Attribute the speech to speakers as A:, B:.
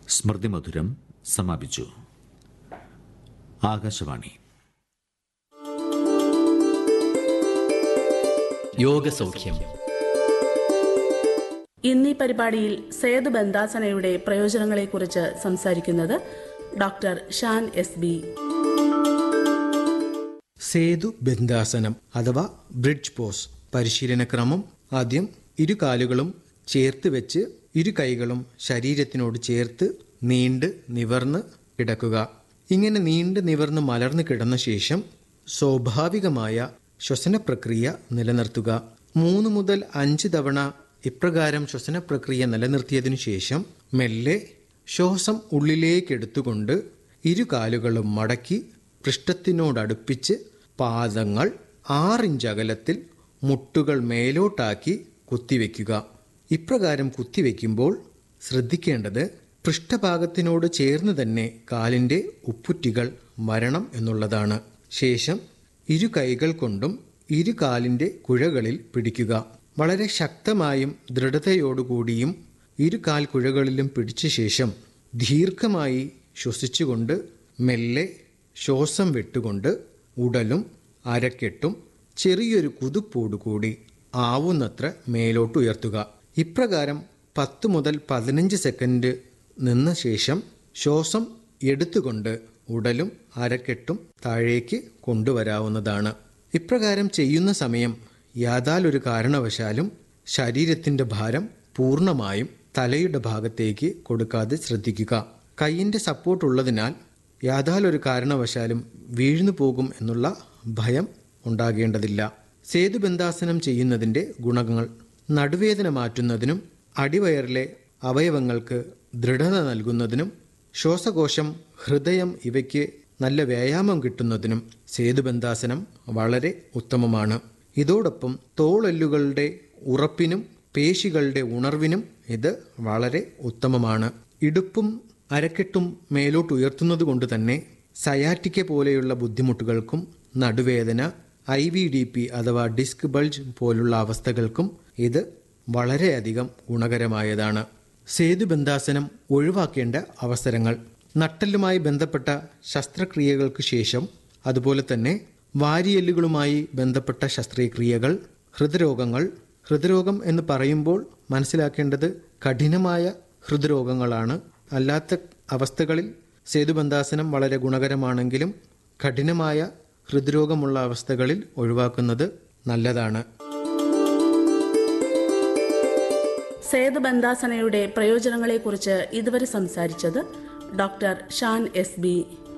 A: സ്മൃതിമധുരം സമാപിച്ചു ആകാശവാണി
B: യോഗസൗഖ്യം
C: ഇന്നീ പരിപാടിയിൽ സേതു ബന്ദാസനയുടെ പ്രയോജനങ്ങളെക്കുറിച്ച് സംസാരിക്കുന്നത് ഡോക്ടർ ഷാൻ എസ് ബി
D: സേതു ബന്ധാസനം അഥവാ ബ്രിഡ്ജ് പോസ് പരിശീലനക്രമം ആദ്യം ഇരു കാലുകളും ചേർത്ത് വെച്ച് ഇരു കൈകളും ശരീരത്തിനോട് ചേർത്ത് നീണ്ട് നിവർന്ന് കിടക്കുക ഇങ്ങനെ നീണ്ട് നിവർന്ന് മലർന്നു കിടന്ന ശേഷം സ്വാഭാവികമായ ശ്വസന പ്രക്രിയ നിലനിർത്തുക മൂന്ന് മുതൽ അഞ്ച് തവണ ഇപ്രകാരം ശ്വസന പ്രക്രിയ നിലനിർത്തിയതിനു ശേഷം മെല്ലെ ശ്വാസം ഉള്ളിലേക്കെടുത്തുകൊണ്ട് ഇരു കാലുകളും മടക്കി പൃഷ്ഠത്തിനോടടുപ്പിച്ച് പാദങ്ങൾ ആറിഞ്ച് അകലത്തിൽ മുട്ടുകൾ മേലോട്ടാക്കി കുത്തിവെക്കുക ഇപ്രകാരം കുത്തിവെക്കുമ്പോൾ ശ്രദ്ധിക്കേണ്ടത് പൃഷ്ഠഭാഗത്തിനോട് ചേർന്ന് തന്നെ കാലിൻ്റെ ഉപ്പുറ്റികൾ വരണം എന്നുള്ളതാണ് ശേഷം ഇരു കൈകൾ കൊണ്ടും ഇരു കാലിൻ്റെ കുഴകളിൽ പിടിക്കുക വളരെ ശക്തമായും ദൃഢതയോടുകൂടിയും ഇരു കാൽ കുഴകളിലും പിടിച്ച ശേഷം ദീർഘമായി ശ്വസിച്ചുകൊണ്ട് മെല്ലെ ശ്വാസം വിട്ടുകൊണ്ട് ഉടലും അരക്കെട്ടും ചെറിയൊരു കുതിപ്പോടുകൂടി ആവുന്നത്ര മേലോട്ട് ഉയർത്തുക ഇപ്രകാരം പത്ത് മുതൽ പതിനഞ്ച് സെക്കൻഡ് നിന്ന ശേഷം ശ്വാസം എടുത്തുകൊണ്ട് ഉടലും അരക്കെട്ടും താഴേക്ക് കൊണ്ടുവരാവുന്നതാണ് ഇപ്രകാരം ചെയ്യുന്ന സമയം യാതാലൊരു കാരണവശാലും ശരീരത്തിന്റെ ഭാരം പൂർണ്ണമായും തലയുടെ ഭാഗത്തേക്ക് കൊടുക്കാതെ ശ്രദ്ധിക്കുക കൈയിന്റെ സപ്പോർട്ട് ഉള്ളതിനാൽ യാതാലൊരു കാരണവശാലും വീഴ്ന്നു പോകും എന്നുള്ള ഭയം ഉണ്ടാകേണ്ടതില്ല സേതുബന്ധാസനം ചെയ്യുന്നതിന്റെ ഗുണങ്ങൾ നടുവേദന മാറ്റുന്നതിനും അടിവയറിലെ അവയവങ്ങൾക്ക് ദൃഢത നൽകുന്നതിനും ശ്വാസകോശം ഹൃദയം ഇവയ്ക്ക് നല്ല വ്യായാമം കിട്ടുന്നതിനും സേതുബന്ധാസനം വളരെ ഉത്തമമാണ് ഇതോടൊപ്പം തോളെല്ലുകളുടെ ഉറപ്പിനും പേശികളുടെ ഉണർവിനും ഇത് വളരെ ഉത്തമമാണ് ഇടുപ്പും അരക്കെട്ടും മേലോട്ട് ഉയർത്തുന്നത് കൊണ്ട് തന്നെ സയാറ്റിക്ക പോലെയുള്ള ബുദ്ധിമുട്ടുകൾക്കും നടുവേദന ഐ വി ഡി പി അഥവാ ഡിസ്ക് ബൾജ് പോലുള്ള അവസ്ഥകൾക്കും ഇത് വളരെയധികം ഗുണകരമായതാണ് സേതുബന്ധാസനം ഒഴിവാക്കേണ്ട അവസരങ്ങൾ നട്ടലുമായി ബന്ധപ്പെട്ട ശസ്ത്രക്രിയകൾക്ക് ശേഷം അതുപോലെ തന്നെ വാരിയെല്ലുകളുമായി ബന്ധപ്പെട്ട ശസ്ത്രക്രിയകൾ ഹൃദ്രോഗങ്ങൾ ഹൃദ്രോഗം എന്ന് പറയുമ്പോൾ മനസ്സിലാക്കേണ്ടത് കഠിനമായ ഹൃദ്രോഗങ്ങളാണ് അല്ലാത്ത അവസ്ഥകളിൽ സേതുബന്ധാസനം വളരെ ഗുണകരമാണെങ്കിലും കഠിനമായ ഹൃദ്രോഗമുള്ള അവസ്ഥകളിൽ ഒഴിവാക്കുന്നത് നല്ലതാണ്
C: സേതു ബന്ദാസനയുടെ പ്രയോജനങ്ങളെക്കുറിച്ച് ഇതുവരെ സംസാരിച്ചത് ഡോക്ടർ ഷാൻ എസ് ബി